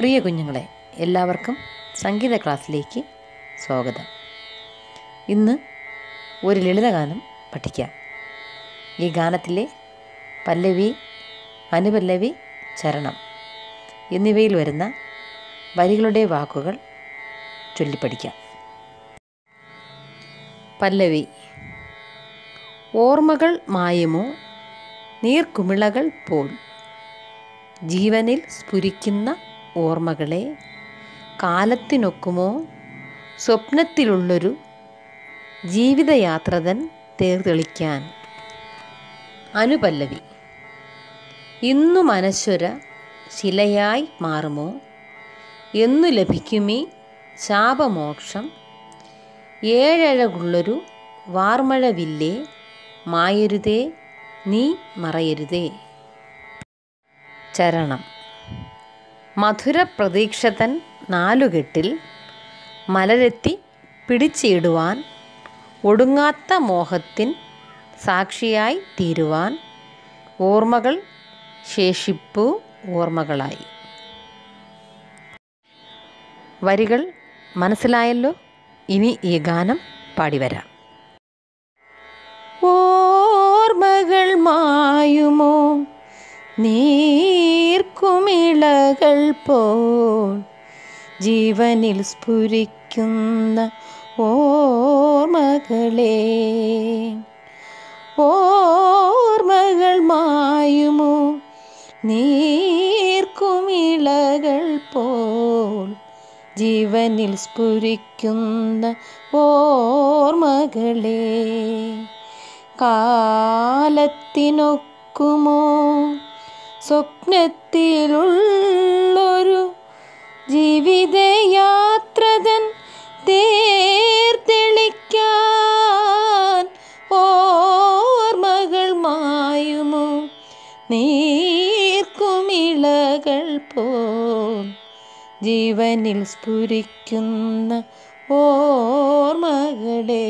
പ്രിയ കുഞ്ഞുങ്ങളെ എല്ലാവർക്കും സംഗീത ക്ലാസ്സിലേക്ക് സ്വാഗതം ഇന്ന് ഒരു ലളിതഗാനം പഠിക്കാം ഈ ഗാനത്തിലെ പല്ലവി അനുപല്ലവി ചരണം എന്നിവയിൽ വരുന്ന വരികളുടെ വാക്കുകൾ ചൊല്ലിപ്പഠിക്കാം പല്ലവി ഓർമ്മകൾ മായുമോ നീർക്കുമിളകൾ പോൽ ജീവനിൽ സ്ഫുരിക്കുന്ന ഓർമ്മകളെ കാലത്തിനൊക്കുമോ സ്വപ്നത്തിലുള്ളൊരു ജീവിതയാത്രതൻ തേർതെളിക്കാൻ അനുപല്ലവി ഇന്നു മനശ്വര ശിലയായി മാറുമോ എന്നു ലഭിക്കുമീ ശാപമോക്ഷം ഏഴഴകുള്ളൊരു വാർമഴവില്ലേ മായരുതേ നീ മറയരുതേ ചരണം മധുര പ്രതീക്ഷതൻ നാലുകെട്ടിൽ മലരെത്തി പിടിച്ചിടുവാൻ ഒടുങ്ങാത്ത മോഹത്തിൻ സാക്ഷിയായി തീരുവാൻ ഓർമ്മകൾ ശേഷിപ്പു ഓർമ്മകളായി വരികൾ മനസ്സിലായല്ലോ ഇനി ഈ ഗാനം പാടിവരാം ഓർമ്മകൾ മായുമോ നീർക്കുമിളകൾ പോൽ ജീവനിൽ സ്ഫുരിക്കുന്ന ഓർമ്മകളെ ഓർമ്മകൾ മായുമോ നീർക്കുമിളകൾ പോൽ ജീവനിൽ സ്ഫുരിക്കുന്ന ഓർമ്മകളെ കാലത്തിനൊക്കുമോ സ്വപ്നത്തിലുള്ളൊരു ജീവിതയാത്രതൻ തേർത്തെളിക്കാൻ ഓർമ്മകൾ മായുമോ നീർക്കുമിളകൾ പോൽ ജീവനിൽ സ്ഫുരിക്കുന്ന ഓർമ്മകളെ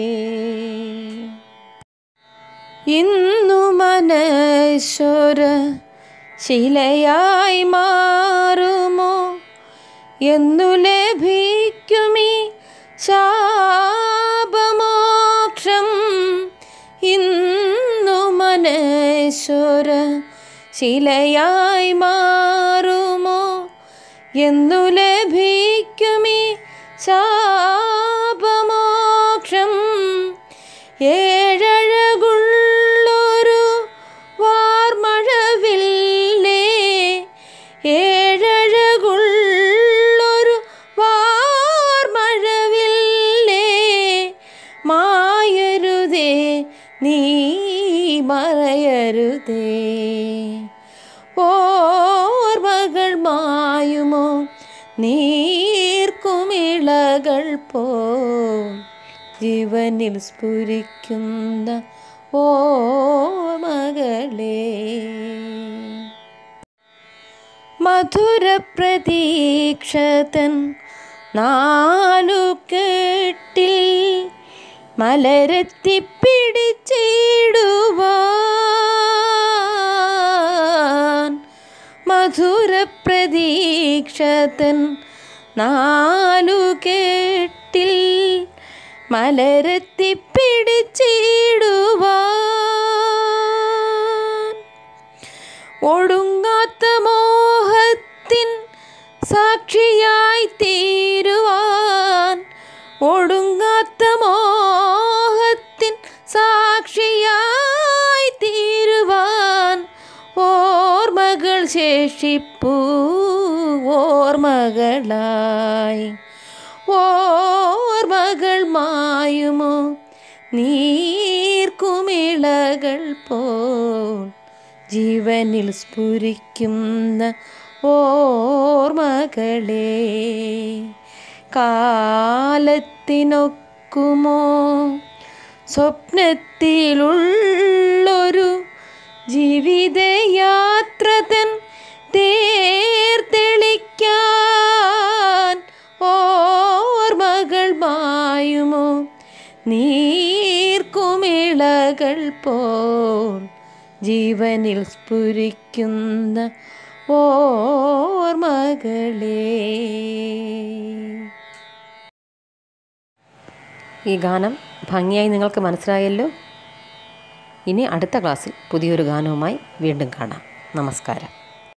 ഇന്നു മനശ്വര ശിലയായി മാറുമോ എന്നു ലഭിക്കുമീ ശാപമോക്ഷം ഇന്നു മനശ്വര ശിലയായി മാറുമോ എന്നു ലഭിക്കുമീ ശാപമോക്ഷം ഏഴഴകുള്ളൊരു വാർമഴവില്ലേ ഏഴഴകുള്ളൊരു വാർമഴവില്ലേ മായരുതേ നീ മറയരുതേ ഓർമ്മകൾ മായുമോ നീർക്കുമിളകൾ പോ ജീവനിൽ സ്ഫുരിക്കുന്ന ഓർമ്മകളെ മധുരപ്രതീക്ഷതൻ നാലു കെട്ടിൽ മലരെത്തി പിടിച്ചിടുവാൻ മധുരപ്രതീക്ഷതൻ നാലു കെട്ടിൽ മലരെത്തി പിടിച്ചിടുവാൻ ഒടുങ്ങാത്ത മോഹത്തിൻ സാക്ഷിയായി തീരുവാൻ ഒടുങ്ങാത്ത മോഹത്തിൻ സാക്ഷിയായി തീരുവാൻ ഓർമ്മകൾ ശേഷിപ്പൂ ഓർമ്മകളായി ഓർമ്മകൾ മായുമോ നീർക്കുമിളകൾ പോൽ ജീവനിൽ സ്ഫുരിക്കുന്ന ഓർമ്മകളെ കാലത്തിനൊക്കുമോ സ്വപ്നത്തിലുള്ളൊരു ജീവിതയാത്രതൻ തേർത്തെളിക്കാൻ ഓർമ്മകൾ മായുമോ നീർക്കുമിളകൾ പോൽ ജീവനിൽ സ്ഫുരിക്കുന്ന ഓർമ്മകളേ ഈ ഗാനം ഭംഗിയായി നിങ്ങൾക്ക് മനസ്സിലായല്ലോ ഇനി അടുത്ത ക്ലാസ്സിൽ പുതിയൊരു ഗാനവുമായി വീണ്ടും കാണാം നമസ്കാരം